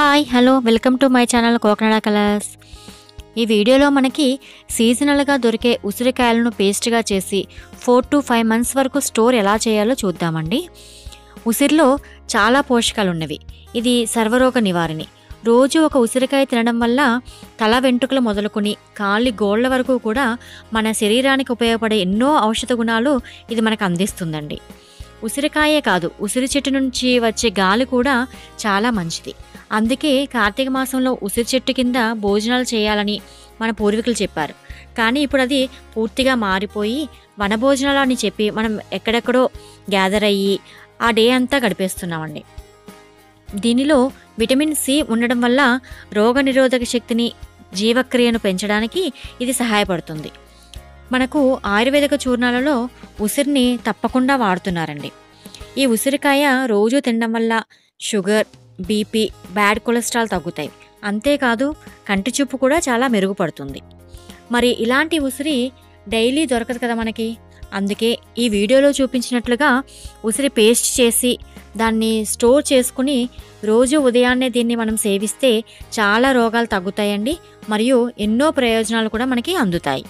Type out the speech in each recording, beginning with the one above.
hi hello welcome to my channel Kokanada colours ఈ వీడియోలో మనకి సీజనల్గా దొరికే ఉసిరికాయలను పేస్ట్గా చేసి ఫోర్ టు ఫైవ్ మంత్స్ వరకు స్టోర్ ఎలా చేయాలో చూద్దామండి ఉసిరిలో చాలా పోషకాలు ఉన్నవి ఇది సర్వరోగ నివారణి రోజు ఒక ఉసిరికాయ తినడం వల్ల తల వెంట్రుకలు మొదలుకొని కాలి గోళ్ల వరకు కూడా మన శరీరానికి ఉపయోగపడే ఎన్నో ఔషధ గుణాలు ఇది మనకు అందిస్తుందండి ఉసిరికాయే కాదు ఉసిరి చెట్టు నుంచి వచ్చే గాలి కూడా చాలా మంచిది అందుకే కార్తీక మాసంలో ఉసిరి చెట్టు కింద భోజనాలు చేయాలని మన పూర్వీకులు చెప్పారు కానీ ఇప్పుడు అది పూర్తిగా మారిపోయి వనభోజనాలు అని చెప్పి మనం ఎక్కడెక్కడో గ్యాదర్ అయ్యి ఆ డే అంతా గడిపేస్తున్నామండి దీనిలో విటమిన్ సి ఉండడం వల్ల రోగనిరోధక శక్తిని జీవక్రియను పెంచడానికి ఇది సహాయపడుతుంది మనకు ఆయుర్వేదిక చూర్ణాలలో ఉసిరిని తప్పకుండా వాడుతున్నారండి ఈ ఉసిరికాయ రోజు తినడం వల్ల షుగర్ బీపీ బ్యాడ్ కొలెస్ట్రాల్ తగ్గుతాయి అంతేకాదు కంటి చూపు కూడా చాలా మెరుగుపడుతుంది మరి ఇలాంటి ఉసిరి డైలీ దొరకదు కదా మనకి అందుకే ఈ వీడియోలో చూపించినట్లుగా ఉసిరి పేస్ట్ చేసి దాన్ని స్టోర్ చేసుకుని రోజు ఉదయాన్నే దీన్ని మనం సేవిస్తే చాలా రోగాలు తగ్గుతాయండి మరియు ఎన్నో ప్రయోజనాలు కూడా మనకి అందుతాయి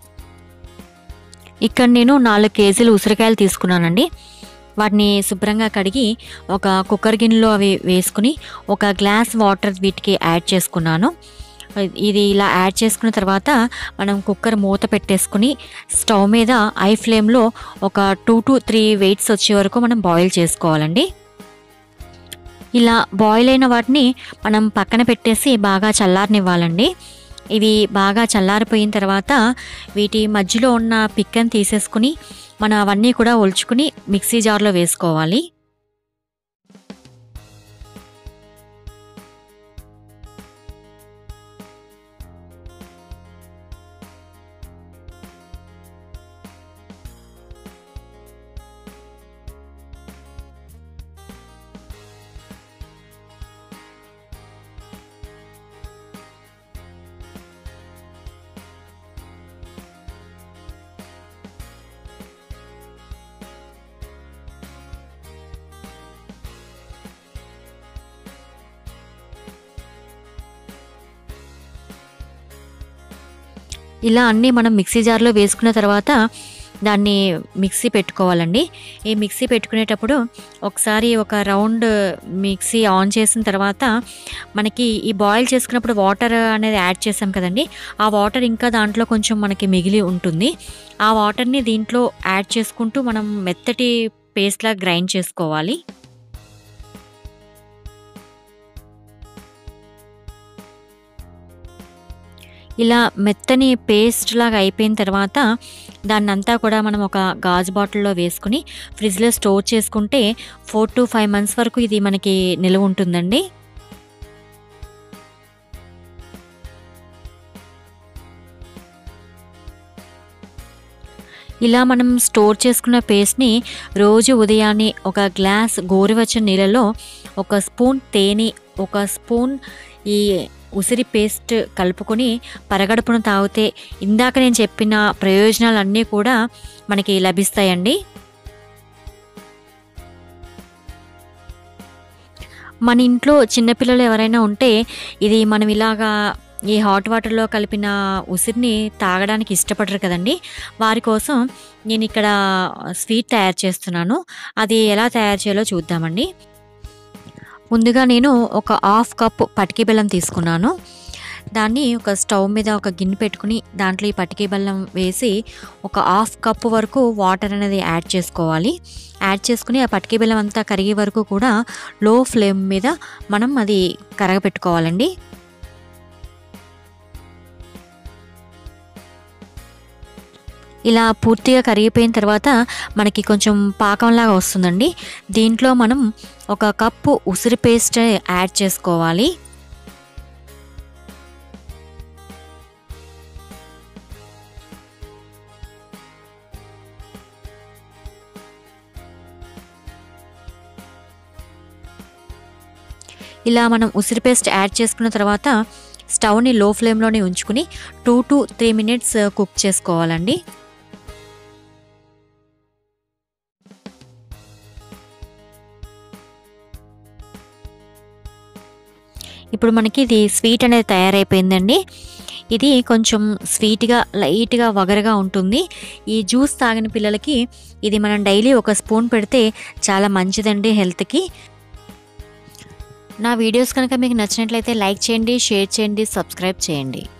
ఇక్కడ నేను నాలుగు కేజీలు ఉసిరికాయలు తీసుకున్నానండి వాటిని శుభ్రంగా కడిగి ఒక కుక్కర్ గిన్నెలో అవి వేసుకుని ఒక గ్లాస్ వాటర్ వీటికి యాడ్ చేసుకున్నాను ఇది ఇలా యాడ్ చేసుకున్న తర్వాత మనం కుక్కర్ మూత పెట్టేసుకుని స్టవ్ మీద ఐ ఫ్లేమ్లో ఒక టూ టు త్రీ వెయిట్స్ వచ్చే వరకు మనం బాయిల్ చేసుకోవాలండి ఇలా బాయిల్ అయిన వాటిని మనం పక్కన పెట్టేసి బాగా చల్లారనివ్వాలండి ఇవి బాగా చల్లారిపోయిన తర్వాత వీటి మధ్యలో ఉన్న పిక్కని తీసేసుకుని మనం అవన్నీ కూడా ఒలుచుకుని మిక్సీ జార్లో వేసుకోవాలి ఇలా అన్నీ మనం మిక్సీ జార్లో వేసుకున్న తర్వాత దాన్ని మిక్సీ పెట్టుకోవాలండి ఈ మిక్సీ పెట్టుకునేటప్పుడు ఒకసారి ఒక రౌండ్ మిక్సీ ఆన్ చేసిన తర్వాత మనకి ఈ బాయిల్ చేసుకున్నప్పుడు వాటర్ అనేది యాడ్ చేసాం కదండి ఆ వాటర్ ఇంకా దాంట్లో కొంచెం మనకి మిగిలి ఉంటుంది ఆ వాటర్ని దీంట్లో యాడ్ చేసుకుంటూ మనం మెత్తటి పేస్ట్లా గ్రైండ్ చేసుకోవాలి ఇలా మెత్తని పేస్ట్ లాగా అయిపోయిన తర్వాత దాన్ని అంతా కూడా మనం ఒక గాజు బాటిల్లో వేసుకుని ఫ్రిడ్జ్లో స్టోర్ చేసుకుంటే ఫోర్ టు ఫైవ్ మంత్స్ వరకు ఇది మనకి నిల్వ ఉంటుందండి ఇలా మనం స్టోర్ చేసుకున్న పేస్ట్ని రోజు ఉదయాన్నే ఒక గ్లాస్ గోరువెచ్చని నీళ్ళలో ఒక స్పూన్ తేనె ఒక స్పూన్ ఈ ఉసిరి పేస్ట్ కలుపుకొని పరగడుపును తాగితే ఇందాక నేను చెప్పిన ప్రయోజనాలన్నీ కూడా మనకి లభిస్తాయండి మన ఇంట్లో చిన్నపిల్లలు ఎవరైనా ఉంటే ఇది మనం ఇలాగా ఈ హాట్ వాటర్లో కలిపిన ఉసిరిని తాగడానికి ఇష్టపడరు కదండి వారి కోసం నేను ఇక్కడ స్వీట్ తయారు చేస్తున్నాను అది ఎలా తయారు చేయాలో చూద్దామండి ముందుగా నేను ఒక హాఫ్ కప్ పటికి బెల్లం తీసుకున్నాను దాన్ని ఒక స్టవ్ మీద ఒక గిన్నె పెట్టుకుని దాంట్లో ఈ పటికి బెల్లం వేసి ఒక హాఫ్ కప్ వరకు వాటర్ అనేది యాడ్ చేసుకోవాలి యాడ్ చేసుకుని ఆ పటికి బెల్లం అంతా కరిగే వరకు కూడా లో ఫ్లేమ్ మీద మనం అది కరగపెట్టుకోవాలండి ఇలా పూర్తిగా కరిగిపోయిన తర్వాత మనకి కొంచెం పాకంలాగా వస్తుందండి దీంట్లో మనం ఒక కప్పు ఉసిరి పేస్ట్ యాడ్ చేసుకోవాలి ఇలా మనం ఉసిరి పేస్ట్ యాడ్ చేసుకున్న తర్వాత స్టవ్ని లో ఫ్లేమ్లోనే ఉంచుకుని two to three minutes cook చేసుకోవాలండి ఇప్పుడు మనకి ఇది స్వీట్ అనేది తయారైపోయిందండి ఇది కొంచెం స్వీట్గా లైట్గా వగరగా ఉంటుంది ఈ జ్యూస్ తాగిన పిల్లలకి ఇది మనం డైలీ ఒక స్పూన్ పెడితే చాలా మంచిదండి హెల్త్కి నా వీడియోస్ కనుక మీకు నచ్చినట్లయితే లైక్ చేయండి షేర్ చేయండి సబ్స్క్రైబ్ చేయండి